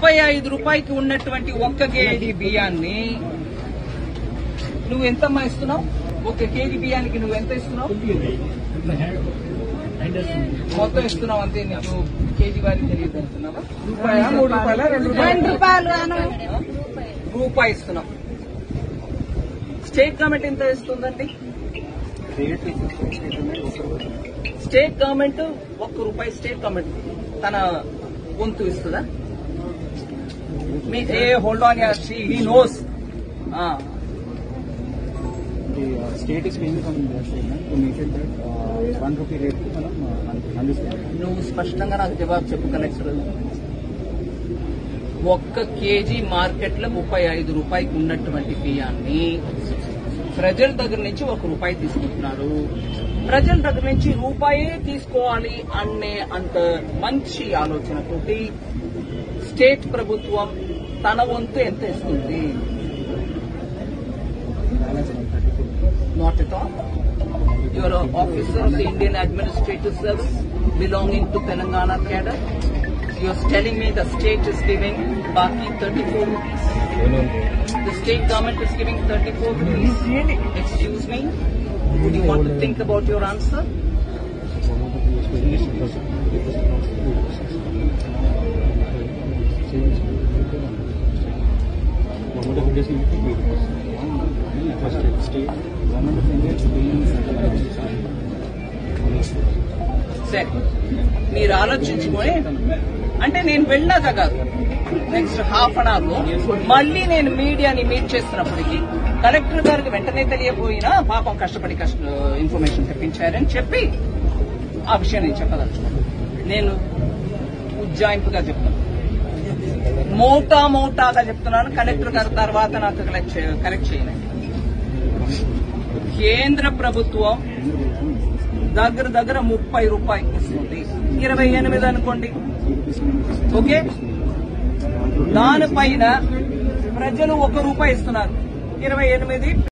ముప్పై ఐదు రూపాయికి ఉన్నటువంటి ఒక్క కేజీ బియ్యాన్ని నువ్వు ఎంతమ్మా ఇస్తున్నావు ఒక కేజీ బియ్యానికి నువ్వు ఎంత ఇస్తున్నావు మొత్తం ఇస్తున్నావు అంతే నీకు కేజీ వారికి తెలియదు అంటున్నావా రూపాయా మూడు రూపాయల రెండు రెండు రూపాయలు రూపాయలు అను రూపాయి ఇస్తున్నాం స్టేట్ గవర్నమెంట్ ఎంత ఇస్తుందండి స్టేట్ గవర్నమెంట్ ఒక్క రూపాయి స్టేట్ గవర్నమెంట్ తన వంతు ఇస్తుందా మీ ఏ హోల్డ్ ఆన్ యార్ he knows The uh, state is paying from their statement to make it that uh, one rupee rate కి మనం uh, అందిస్తున్నాం నువ్వు స్పష్టంగా నాకు జవాబు చెప్పు కలెక్టర్ ఒక్క కేజీ మార్కెట్ లో ముప్పై ఐదు రూపాయికి ఉన్నటువంటి బియ్యాన్ని ప్రజల దగ్గర నుంచి ఒక రూపాయి తీసుకుంటున్నారు ప్రజల దగ్గర నుంచి రూపాయే తీసుకోవాలి అనే అంత మంచి ఆలోచనతోటి స్టేట్ ప్రభుత్వం తన వంతు ఎంత ఇస్తుంది balance thirty four Not at all. You are an officer of the Indian Administrative Service belonging to Telangana cadre. You are telling me the state is giving Baki 34 rupees. The state government is giving 34 rupees. Excuse me. Would you want to think about your answer? State government of India is paying సరే మీరు ఆలోచించుకొని అంటే నేను వెళ్ళాక కాదు next half an hour లో మళ్ళీ నేను మీడియాని మీట్ చేస్తున్నప్పటికీ కలెక్టర్ గారికి వెంటనే తెలియపోయినా పాపం కష్టపడి కష్ట ఇన్ఫర్మేషన్ తెప్పించారని చెప్పి ఆ విషయం నేను చెప్పదలుచుకున్నాను నేను ఉజ్జాయింపుగా చెప్తాను మోటా మోటాగా చెప్తున్నాను కలెక్టర్ గారి తర్వాత నాకు కలెక్ట్ చే- కరెక్ట్ చేయనండి కేంద్ర ప్రభుత్వం దగ్గర దగ్గర ముప్పై రూపాయలు ఇస్తుంది ఇరవై ఎనిమిది అనుకోండి ఓకే దానిపైన ప్రజలు ఒక రూపాయి ఇస్తున్నారు ఇరవై ఎనిమిది